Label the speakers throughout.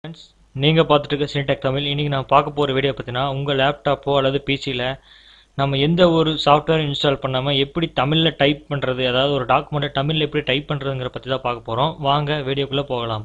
Speaker 1: friends நீங்கள் பார்த்துட்டு இருக்க சினிடெக் தமிழ் இன்றைக்கி நான் பார்க்க போகிற வீடியோ பார்த்தீங்கன்னா உங்கள் லேப்டாப்போ அல்லது பிசியில் நம்ம எந்த ஒரு சாஃப்ட்வேர் இன்ஸ்டால் பண்ணாமல் எப்படி தமிழில் டைப் பண்ணுறது அதாவது ஒரு டாக்குமெண்ட்டை தமிழில் எப்படி டைப் பண்ணுறதுங்கிற பற்றி தான் பார்க்க போகிறோம் வாங்க வீடியோக்குள்ளே போகலாம்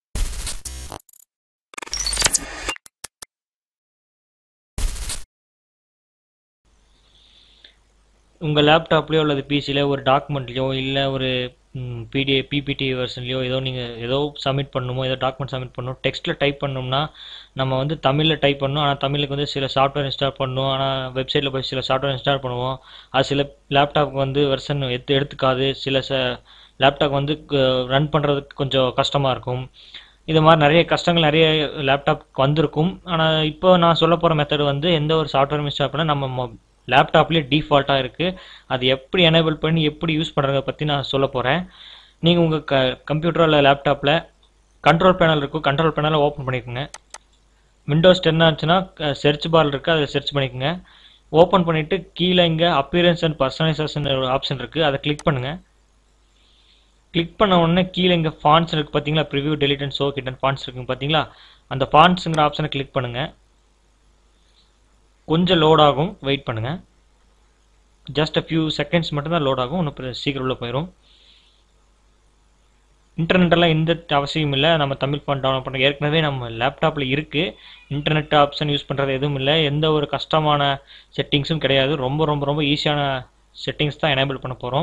Speaker 1: உங்கள் லேப்டாப்லேயோ அல்லது பிசியில் ஒரு டாக்குமெண்ட்லையோ இல்லை ஒரு பிடிஏ பிபிடி வெர்ஷன்லையோ ஏதோ நீங்கள் ஏதோ சப்மிட் பண்ணணுமோ ஏதோ டாக்குமெண்ட் சப்மிட் பண்ணணும் டெக்ஸ்ட்டில் டைப் பண்ணணும்னா நம்ம வந்து தமிழில் டைப் பண்ணணும் ஆனால் தமிழுக்கு வந்து சில சாஃப்ட்வேர் இன்ஸ்டால் பண்ணணும் ஆனால் வெப்சைட்டில் போய் சில சாஃப்ட்வேர் இன்ஸ்டால் பண்ணுவோம் அது சில லேப்டாப்புக்கு வந்து வெர்ஷன் எடுத்து எடுத்துக்காது சில ச லேப்டாப் வந்து ரன் பண்ணுறதுக்கு கொஞ்சம் கஷ்டமாக இருக்கும் இது மாதிரி நிறைய கஷ்டங்கள் நிறைய லேப்டாப்க்கு வந்திருக்கும் ஆனால் இப்போ நான் சொல்ல போகிற மெத்தட் வந்து எந்த ஒரு சாஃப்ட்வேர் இன்ஸ்டால் பண்ணால் நம்ம லேப்டாப்லேயே டிஃபால்ட்டாக இருக்குது அது எப்படி எனேபிள் பண்ணி எப்படி யூஸ் பண்ணுறத பற்றி நான் சொல்ல போகிறேன் நீங்கள் உங்கள் க கம்ப்யூட்டர் இல்லை லேப்டாப்பில் கண்ட்ரோல் பேனல் இருக்கும் கண்ட்ரோல் பேனலை ஓப்பன் பண்ணிக்கோங்க விண்டோஸ் டென் ஆச்சுன்னா செர்ச் பார் இருக்குது அதில் செர்ச் பண்ணிக்கோங்க ஓப்பன் பண்ணிவிட்டு கீழே இங்கே அப்பியரன்ஸ் அண்ட் பர்சனலைசேஷன் ஆப்ஷன் இருக்குது அதை கிளிக் பண்ணுங்கள் கிளிக் பண்ண உடனே கீழே இங்கே ஃபான்ஸ் இருக்குது பார்த்தீங்களா preview delete and show hidden fonts இருக்குங்க பார்த்தீங்களா அந்த ஃபான்ஸுங்கிற ஆப்ஷனை கிளிக் பண்ணுங்கள் கொஞ்சம் லோட் ஆகும் வெயிட் பண்ணுங்கள் ஜஸ்ட் அ ஃபியூ செகண்ட்ஸ் மட்டும்தான் லோட் ஆகும் இன்னும் சீக்கிரம் உள்ள போயிடும் இன்டர்நெட்டெல்லாம் எந்த அவசியம் இல்லை நம்ம தமிழ் ஃபாண்ட் டவுன்லோட் பண்ணுற ஏற்கனவே நம்ம லேப்டாப்பில் இருக்குது இன்டர்நெட் ஆப்ஷன் யூஸ் பண்ணுறது எதுவும் இல்லை எந்த ஒரு கஷ்டமான செட்டிங்ஸும் கிடையாது ரொம்ப ரொம்ப ரொம்ப ஈஸியான செட்டிங்ஸ் தான் எனேபிள் பண்ண போகிறோம்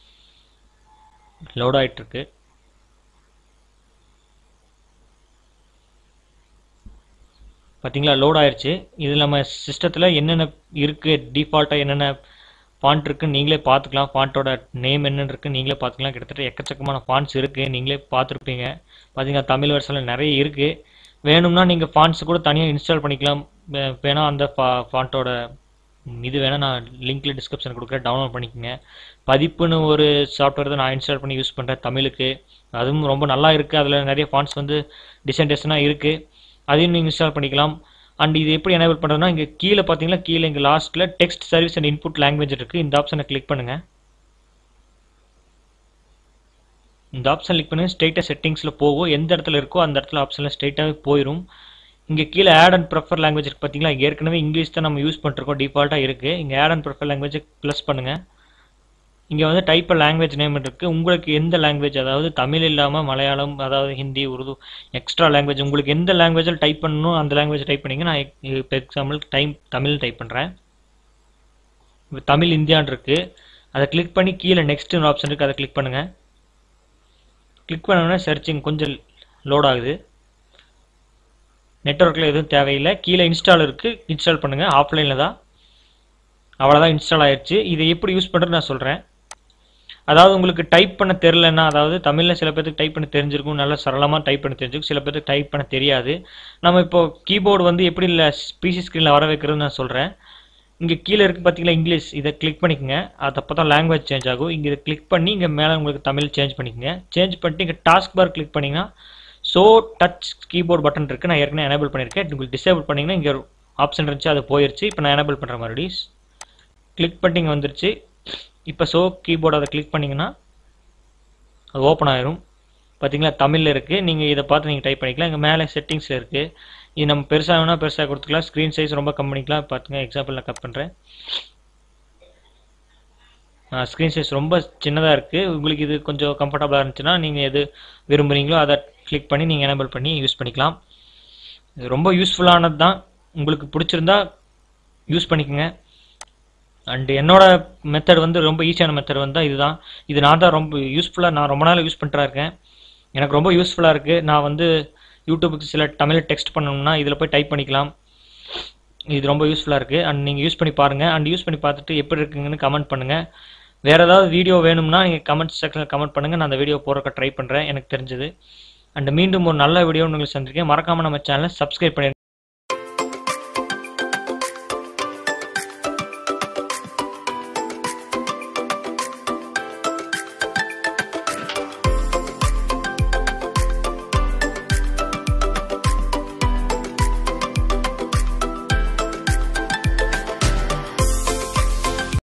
Speaker 1: லோட் ஆகிட்டுருக்கு பார்த்தீங்களா லோட் ஆயிடுச்சு இது நம்ம சிஸ்டத்தில் என்னென்ன இருக்குது டிஃபால்ட்டாக என்னென்ன ஃபாண்ட் இருக்குன்னு நீங்களே பார்த்துக்கலாம் ஃபாண்ட்டோட நேம் என்னென்னு இருக்குது நீங்களே பார்த்துக்கலாம் கிட்டத்தட்ட எக்கச்சக்கமான ஃபாண்ட்ஸ் இருக்குது நீங்களே பார்த்துருப்பீங்க பார்த்தீங்கன்னா தமிழ் வருஷனில் நிறைய இருக்குது வேணும்னா நீங்கள் ஃபாண்ட்ஸ் கூட தனியாக இன்ஸ்டால் பண்ணிக்கலாம் வேணால் அந்த ஃபா ஃபாண்ட்டோட இது வேணால் நான் லிங்க்ல டிஸ்கிரிப்ஷன் கொடுக்குறேன் டவுன்லோட் பண்ணிக்கோங்க பதிப்புன்னு ஒரு சாஃப்ட்வேர் தான் நான் இன்ஸ்டால் பண்ணி யூஸ் பண்ணுறேன் தமிழுக்கு அதுவும் ரொம்ப நல்லா இருக்குது அதில் நிறைய ஃபாண்ட்ஸ் வந்து டிசன்டேஷனாக இருக்குது அதையும் நீங்கள் இன்ஸ்டால் பண்ணிக்கலாம் அண்ட் இது எப்படி எனேபிள் பண்ணுறதுனா இங்கே கீழே பார்த்தீங்கன்னா கீழே இங்கே லாஸ்ட்டில் text service and input language இருக்குது இந்த ஆப்ஷனை கிளிக் பண்ணுங்கள் இந்த ஆப்ஷன் கிளிக் பண்ணி ஸ்ட்ரெயிட்டாக செட்டிங்ஸில் போகும் எந்த இடத்துல இருக்கோ அந்த இடத்துல ஆப்ஷனில் ஸ்ட்ரெயிட்டாகவே போயிடும் இங்கே கீழே ஆட் அண்ட் ப்ரிஃபர் லாங்குவேஜ் இருக்குது பார்த்தீங்களா ஏற்கனவே இங்கிலீஷ் தான் நம்ம யூஸ் பண்ணிருக்கோம் டிஃபால்ட்டாக இருக்குது இங்கே add and prefer language plus பண்ணுங்கள் இங்கே வந்து டைப் லாங்குவேஜ் நேம் இருக்குது உங்களுக்கு எந்த லாங்குவேஜ் அதாவது தமிழ் இல்லாமல் மலையாளம் அதாவது ஹிந்தி உருது எக்ஸ்ட்ரா லாங்குவேஜ் உங்களுக்கு எந்த லாங்குவேஜில் டைப் பண்ணணும் அந்த லாங்குவேஜ் டைப் பண்ணிங்க நான் இப்போ எக்ஸாம்பிள் டைம் தமிழ் டைப் பண்ணுறேன் இப்போ தமிழ் இந்தியான் இருக்குது அதை கிளிக் பண்ணி கீழே நெக்ஸ்ட்னு ஆப்ஷன் இருக்குது அதை கிளிக் பண்ணுங்கள் கிளிக் பண்ணோன்னா சர்ச்சிங் கொஞ்சம் லோட் ஆகுது நெட்ஒர்க்கில் எதுவும் தேவையில்லை கீழே இன்ஸ்டால் இருக்குது இன்ஸ்டால் பண்ணுங்கள் ஆஃப்லைனில் தான் அவ்வளோதான் இன்ஸ்டால் ஆயிடுச்சு இதை எப்படி யூஸ் பண்ணுறது நான் சொல்கிறேன் அதாவது உங்களுக்கு டைப் பண்ண தெரிலன்னா அதாவது தமிழில் சில பேருக்கு டைப் பண்ண தெரிஞ்சிருக்கும் நல்லா சரளமாக டைப் பண்ண தெரிஞ்சிருக்கும் சில பேருக்கு டைப் பண்ண தெரியாது நம்ம இப்போ கீபோர்டு வந்து எப்படி இல்லை பிசி ஸ்க்ரீனில் வர வைக்கிறதுன்னு நான் சொல்கிறேன் இங்கே கீழே இருக்குது பார்த்தீங்களா இங்கிலீஷ் இதை கிளிக் பண்ணிக்கோங்க அது அப்போ தான் லாங்குவேஜ் சேஞ்ச் ஆகும் இங்கே இதை கிளிக் பண்ணி இங்கே மேலே உங்களுக்கு தமிழ் சேஞ்ச் பண்ணிக்கோங்க சேஞ்ச் பண்ணிட்டு இங்கே டாஸ்க் பார் கிளிக் பண்ணிங்கன்னா ஸோ டச் கீபோர்ட் பட்டன் இருக்குது நான் ஏற்கனவே எனேபிள் பண்ணியிருக்கேன் உங்களுக்கு டிசேபிள் பண்ணிங்கன்னா இங்கே ஆப்ஷன் இருந்துச்சு அது போயிடுச்சு இப்போ நான் எனேபிள் பண்ணுற மாதிரி கிளிக் பண்ணி இங்கே வந்துருச்சு இப்போ ஸோ கீபோர்டு அதை கிளிக் பண்ணிங்கன்னா அது ஓப்பன் ஆயிரும் பார்த்தீங்களா தமிழில் இருக்குது நீங்கள் இதை பார்த்து நீங்கள் டைப் பண்ணிக்கலாம் இங்கே மேலே செட்டிங்ஸில் இருக்குது இது நம்ம பெருசாக வேணால் பெருசாக கொடுத்துக்கலாம் ஸ்க்ரீன் சைஸ் ரொம்ப கம்மி பண்ணிக்கலாம் பார்த்துங்க எக்ஸாம்பிள் நான் கட் பண்ணுறேன் ஸ்க்ரீன் சைஸ் ரொம்ப சின்னதாக இருக்குது உங்களுக்கு இது கொஞ்சம் கம்ஃபர்டபுளாக இருந்துச்சுன்னா நீங்கள் எது விரும்புகிறீங்களோ அதை கிளிக் பண்ணி நீங்கள் எனேபிள் பண்ணி யூஸ் பண்ணிக்கலாம் இது ரொம்ப யூஸ்ஃபுல்லானது தான் உங்களுக்கு பிடிச்சிருந்தா யூஸ் பண்ணிக்கோங்க அண்டு என்னோட மெத்தட் வந்து ரொம்ப ஈஸியான மெத்தட் வந்து இதுதான் இது நான் தான் ரொம்ப யூஸ்ஃபுல்லாக நான் ரொம்ப நாள் யூஸ் பண்ணிட்டு இருக்கேன் எனக்கு ரொம்ப யூஸ்ஃபுல்லாக இருக்குது நான் வந்து யூடியூபுக்கு சில தமிழ் டெக்ஸ்ட் பண்ணணும்னா இதில் போய் டைப் பண்ணிக்கலாம் இது ரொம்ப யூஸ்ஃபுல்லாக இருக்குது அண்ட் நீங்கள் யூஸ் பண்ணி பாருங்கள் அண்ட் யூஸ் பண்ணி பார்த்துட்டு எப்படி இருக்குங்கன்னு கமெண்ட் பண்ணுங்கள் வேறு ஏதாவது வீடியோ வேணும்னா நீங்கள் கமெண்ட் செக்ஷனில் கமெண்ட் பண்ணுங்கள் நான் அந்த வீடியோ போடுறக்க ட்ரை பண்ணுறேன் எனக்கு தெரிஞ்சது அண்ட் மீண்டும் ஒரு நல்ல வீடியோ உங்களுக்கு சந்திருக்கேன் மறக்காமல் நம்ம சேனலை சப்ஸ்கிரைப் பண்ணி